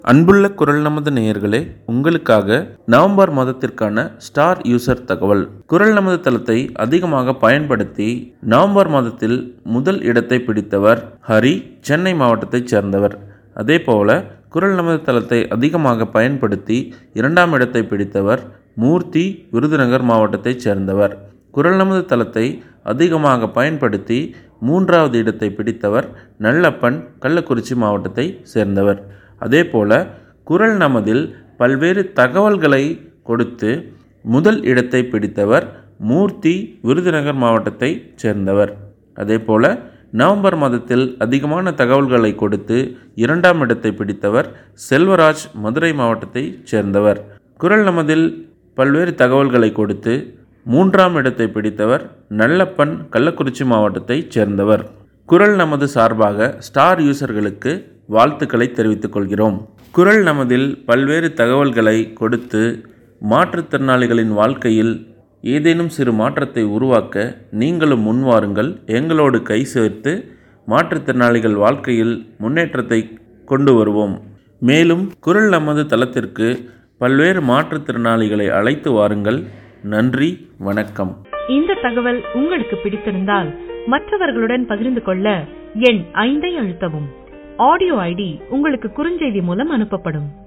அன்புள்ள குரல் நமது நேயர்களே உங்களுக்காக நவம்பர் மாதத்திற்கான ஸ்டார் யூசர் தகவல் குரல் நமது தளத்தை அதிகமாக பயன்படுத்தி நவம்பர் மாதத்தில் முதல் இடத்தை பிடித்தவர் ஹரி சென்னை மாவட்டத்தைச் சேர்ந்தவர் அதேபோல குரல் நமது தளத்தை அதிகமாக பயன்படுத்தி இரண்டாம் இடத்தை பிடித்தவர் மூர்த்தி விருதுநகர் மாவட்டத்தைச் சேர்ந்தவர் குரல் நமது தளத்தை அதிகமாக பயன்படுத்தி மூன்றாவது இடத்தை பிடித்தவர் நல்லப்பன் கள்ளக்குறிச்சி மாவட்டத்தை சேர்ந்தவர் அதேபோல குரல் நமதில் பல்வேறு தகவல்களை கொடுத்து முதல் இடத்தை பிடித்தவர் மூர்த்தி விருதுநகர் மாவட்டத்தைச் சேர்ந்தவர் அதேபோல நவம்பர் மாதத்தில் அதிகமான தகவல்களை கொடுத்து இரண்டாம் இடத்தை பிடித்தவர் செல்வராஜ் மதுரை மாவட்டத்தைச் சேர்ந்தவர் குரல் நமதில் பல்வேறு தகவல்களை கொடுத்து மூன்றாம் இடத்தை பிடித்தவர் நல்லப்பன் கள்ளக்குறிச்சி மாவட்டத்தைச் சேர்ந்தவர் குரல் நமது சார்பாக ஸ்டார் யூசர்களுக்கு வாழ்த்துக்களை தெரிவித்துக் கொள்கிறோம் குரல் நமதில் பல்வேறு தகவல்களை கொடுத்து மாற்றுத்திறனாளிகளின் வாழ்க்கையில் ஏதேனும் சிறு மாற்றத்தை உருவாக்க நீங்களும் முன்வாருங்கள் எங்களோடு கை சேர்த்து மாற்றுத்திறனாளிகள் வாழ்க்கையில் முன்னேற்றத்தை கொண்டு வருவோம் மேலும் குரல் நமது தளத்திற்கு பல்வேறு மாற்றுத்திறனாளிகளை அழைத்து வாருங்கள் நன்றி வணக்கம் இந்த தகவல் உங்களுக்கு பிடித்திருந்தால் மற்றவர்களுடன் பகிர்ந்து கொள்ள எண் ஐந்தை அழுத்தவும் ஆடியோ ஐடி உங்களுக்கு குறுஞ்செய்தி மூலம் அனுப்பப்படும்